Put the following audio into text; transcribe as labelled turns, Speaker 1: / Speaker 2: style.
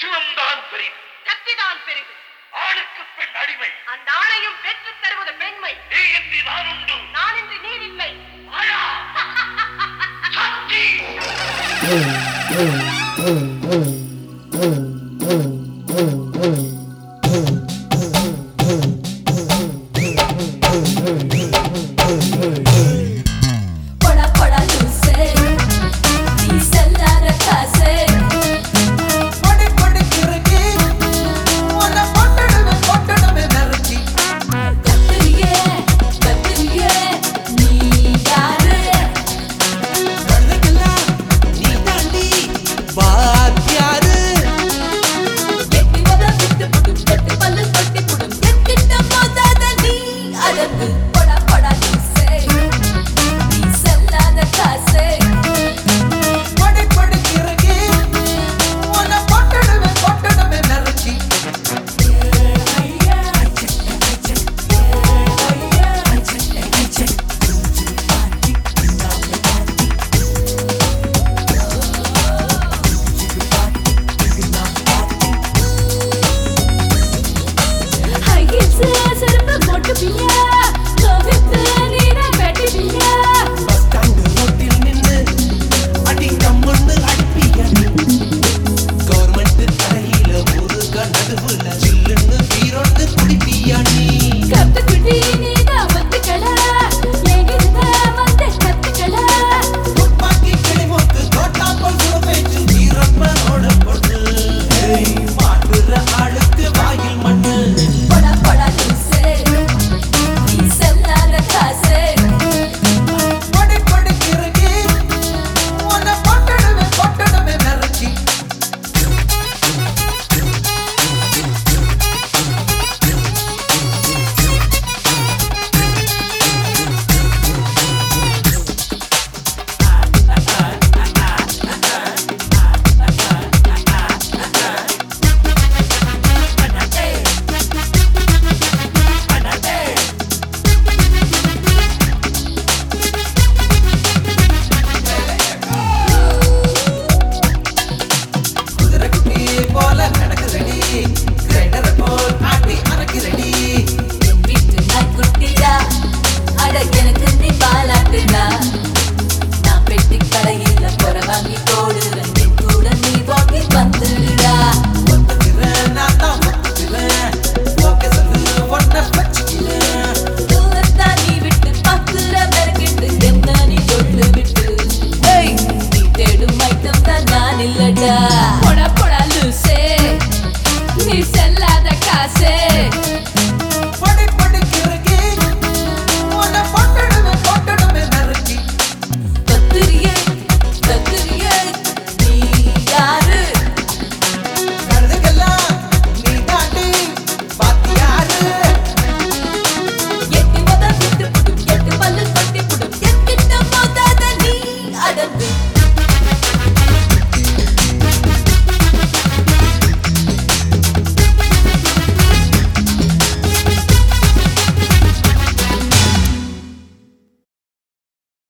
Speaker 1: சிவம்தான் பெரிது
Speaker 2: சக்திதான் பெரிது
Speaker 1: ஆணுக்கு பெண் அடிமை
Speaker 2: அந்த ஆணையும் பெற்றுத் தருவது பெண்மை
Speaker 1: நீ இன்றி நான் உண்டு
Speaker 2: நான் இன்றி நீர் இல்லை
Speaker 1: ஆயா சக்தி
Speaker 3: போடா போடா லூசே நீ செல்லாத காசே
Speaker 4: படி படிக்கிறக்கு உன்னை பொட்டடுவே பொட்டடுவே நிறச்சி
Speaker 3: கத்திரியே கத்திரியே நீ யாரு
Speaker 4: குழந்தைக்கெல்லாம் நீ தாண்டி வாத்தியாரு
Speaker 3: எட்டி வர விட்டு புடும் தொட்டு பல்லு தொட்டி புடும் எத்திட்ட போதாத நீ அதற்கு போடா போடா லூசே நீ செல்லாத காசே
Speaker 4: படி படிக்கிறக்கு உன்னை பொட்டடுவே பொட்டடுவே நிறச்சி
Speaker 3: ஹைகில்ஸ் செருப்பு போட்டு பியா கோவித்து நீரா கட்டி பியா
Speaker 4: பஸ் ஸ்டாண்டு ரோட்டில் நின்னு அடி கம்முன்னு அடிப்பியா நீ கவர்மெண்ட் தரையில ஒரு நடுவுல சில்லுன்னு பீரோட்டு குடிப்பியா நீ
Speaker 3: கத்துக்குட்டி நீதான் ஒத்துக்கல எங்கிருந்த வந்து கத்துக்கல
Speaker 4: துப்பாக்கி கிளிமொக்கு தோட்டாப்பல் சுரமேச்சு வீரப்பனோட பொண்ணு ஏய், மாட்டுற ஆளுக்கு வாயில் மண்ணு
Speaker 3: போடா போடா லூசே நீ செல்லாத காசே
Speaker 4: படி படிக்கிறக்கு உன்னை பொட்டடுவே பொட்டடுவே நிறச்சி குதிரை குட்டி போல நடக்குறடி கிரைண்டரை போல் ஆட்டி அரைக்கிறடி
Speaker 3: வீட்டு நான் குட்டிடா அட எனக்கு நீ பாலாட்டுடா